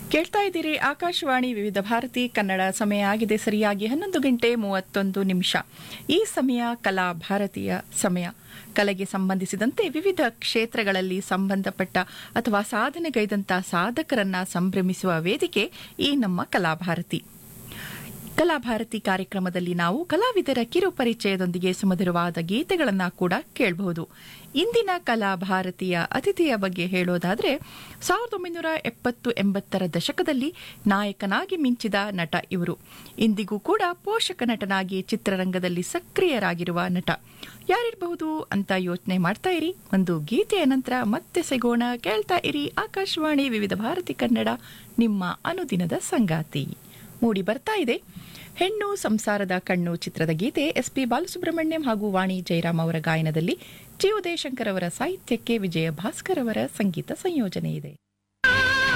ಕೇಳ್ತಾ ಇದ್ದೀರಿ ಆಕಾಶವಾಣಿ ವಿವಿಧ ಭಾರತಿ ಕನ್ನಡ ಸಮಯ ಆಗಿದೆ ಸರಿಯಾಗಿ ಹನ್ನೊಂದು ಗಂಟೆ ಮೂವತ್ತೊಂದು ನಿಮಿಷ ಈ ಸಮಯ ಕಲಾ ಭಾರತೀಯ ಸಮಯ ಕಲೆಗೆ ಸಂಬಂಧಿಸಿದಂತೆ ವಿವಿಧ ಕ್ಷೇತ್ರಗಳಲ್ಲಿ ಸಂಬಂಧಪಟ್ಟ ಅಥವಾ ಸಾಧನೆಗೈದಂತ ಸಾಧಕರನ್ನ ಸಂಭ್ರಮಿಸುವ ವೇದಿಕೆ ಈ ನಮ್ಮ ಕಲಾಭಾರತಿ ಕಲಾಭಾರತಿ ಕಾರ್ಯಕ್ರಮದಲ್ಲಿ ನಾವು ಕಲಾವಿದರ ಕಿರು ಪರಿಚಯದೊಂದಿಗೆ ಸುಮಧುರವಾದ ಗೀತೆಗಳನ್ನ ಕೂಡ ಕೇಳಬಹುದು ಇಂದಿನ ಕಲಾಭಾರತಿಯ ಅತಿಥಿಯ ಬಗ್ಗೆ ಹೇಳೋದಾದ್ರೆ ಸಾವಿರದ ಒಂಬೈನೂರ ಎಪ್ಪತ್ತು ಎಂಬತ್ತರ ದಶಕದಲ್ಲಿ ನಾಯಕನಾಗಿ ಮಿಂಚಿದ ನಟ ಇವರು ಇಂದಿಗೂ ಕೂಡ ಪೋಷಕ ನಟನಾಗಿ ಚಿತ್ರರಂಗದಲ್ಲಿ ಸಕ್ರಿಯರಾಗಿರುವ ನಟ ಯಾರಿರಬಹುದು ಅಂತ ಯೋಚನೆ ಮಾಡ್ತಾ ಇರಿ ಒಂದು ಗೀತೆಯ ನಂತರ ಮತ್ತೆ ಸಿಗೋಣ ಕೇಳ್ತಾ ಇರಿ ಆಕಾಶವಾಣಿ ವಿವಿಧ ಭಾರತಿ ಕನ್ನಡ ನಿಮ್ಮ ಅನುದಿನದ ಸಂಗಾತಿ ಮೂಡಿ ಬರ್ತಾ ಇದೆ ಹೆಣ್ಣು ಸಂಸಾರದ ಕಣ್ಣು ಚಿತ್ರದ ಗೀತೆ ಎಸ್ ಪಿ ಬಾಲಸುಬ್ರಹ್ಮಣ್ಯಂ ಹಾಗೂ ವಾಣಿ ಜಯರಾಮ್ ಅವರ ಗಾಯನದಲ್ಲಿ ಜಿ ಉದಯಶಂಕರ್ ಅವರ ಸಾಹಿತ್ಯಕ್ಕೆ ವಿಜಯ ಭಾಸ್ಕರ್ ಅವರ ಸಂಗೀತ ಸಂಯೋಜನೆ ಇದೆ